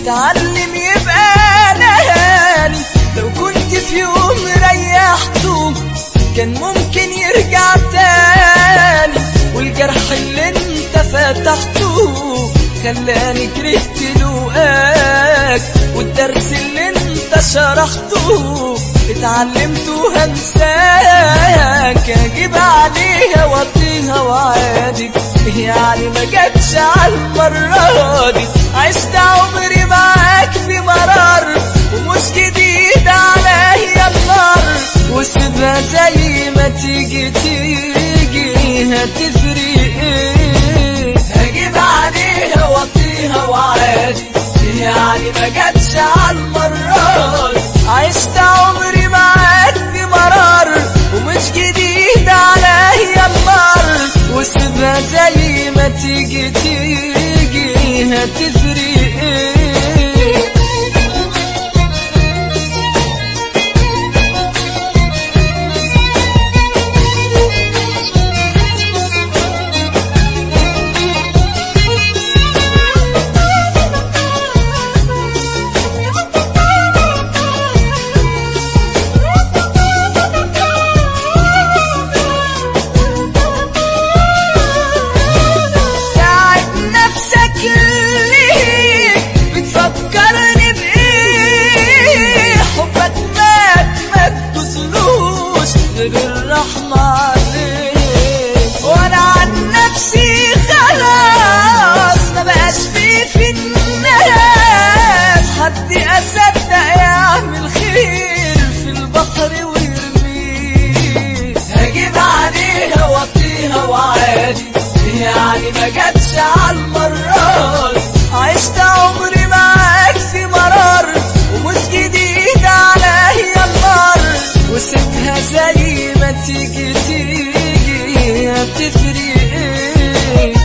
اتعلم يبقى نهاني لو كنت في يوم ريحته كان ممكن يرجع تاني والجرح اللي انت فتحته خلاني كرهت لقاك والدرس اللي انت شرحته اتعلمته هنساك اجيب عليها واطيها وعادي يعني ما جاتش على المرة دي عشت عمري معاك في مرار ومش جديد عليا النار وسيبها زي ما تيجي تيجي هتفرق ايه هجيب عليها واطيها وعادي يعني ما جاتش على المرة دي عشت عمري معاك في مرار ومش جديد عليا النار وسيبها زي ما تيجي تيجي هتفرق ايه تعب نفسك ليه بتفكرني بإيه حبك مات ما تدوسلوش غير الرحمة عليك وأنا عن نفسي خلاص ما بقاش في في الناس حد أصدق يعمل خير في البحر ويرميه هجيب عليها واطيها وعادي يعني ما جاتش على المرة دي. عشت عمري معاك في مرار ومش جديد عليا النار وسيبها زي ما تيجي تيجي هتفرق ايه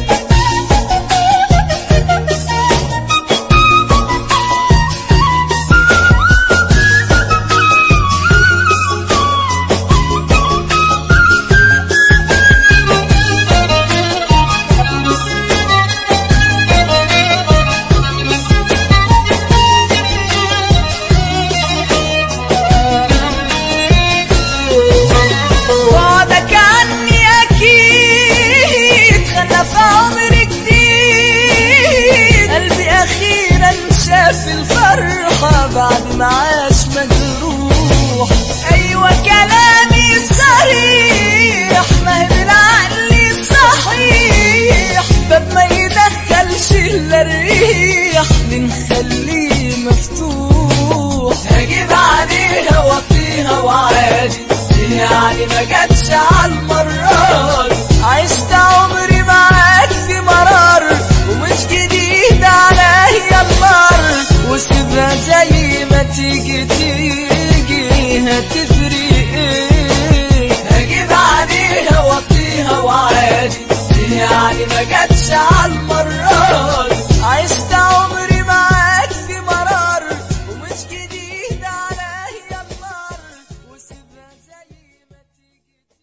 بعدك عني أكيد خلى في عمري جديد قلبي أخيرا شاف الفرحة بعد ما